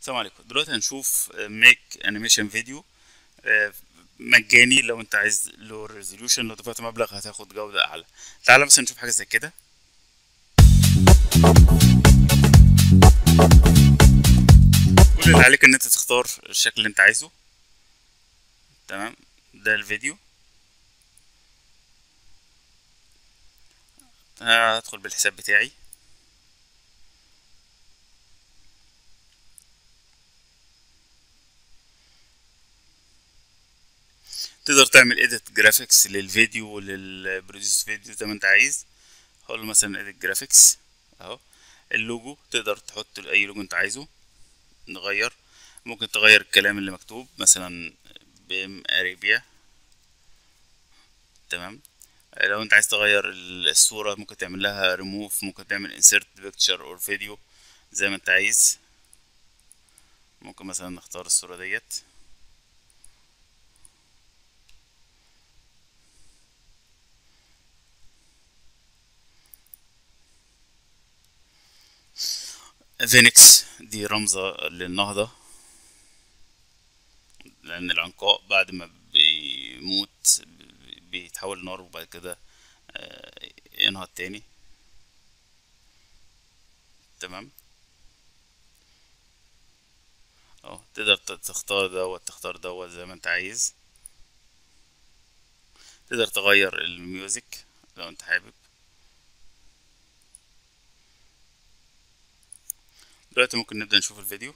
السلام عليكم دلوقتي هنشوف ميك انيميشن فيديو مجاني لو انت عايز له ريزوليوشن لو دفعت مبلغ هتاخد جودة اعلى تعالى مثلا نشوف حاجة زي كده كل اللي عليك ان انت تختار الشكل اللي انت عايزه تمام ده الفيديو هدخل بالحساب بتاعي تقدر تعمل edit جرافيكس للفيديو وللبروديوس فيديو زي ما انت عايز هقول له مثلا edit جرافيكس اهو اللوجو تقدر تحط اي لوجو انت عايزه نغير ممكن تغير الكلام اللي مكتوب مثلا بام اريبيا تمام لو انت عايز تغير الصورة ممكن تعمل لها ريموف ممكن تعمل insert picture or فيديو زي ما انت عايز ممكن مثلا نختار الصورة ديت فينيكس دي رمزة للنهضة لأن العنقاء بعد ما بيموت بيتحول نار وبعد كده ينهض تاني تمام اه تقدر تختار دوت تختار دوت زي ما انت عايز تقدر تغير الميوزك لو انت حابب دلوقتي ممكن نبدأ نشوف الفيديو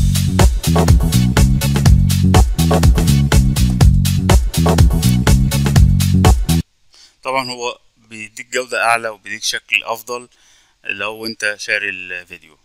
طبعا هو بيديك جودة أعلى وبيديك شكل أفضل لو أنت شاري الفيديو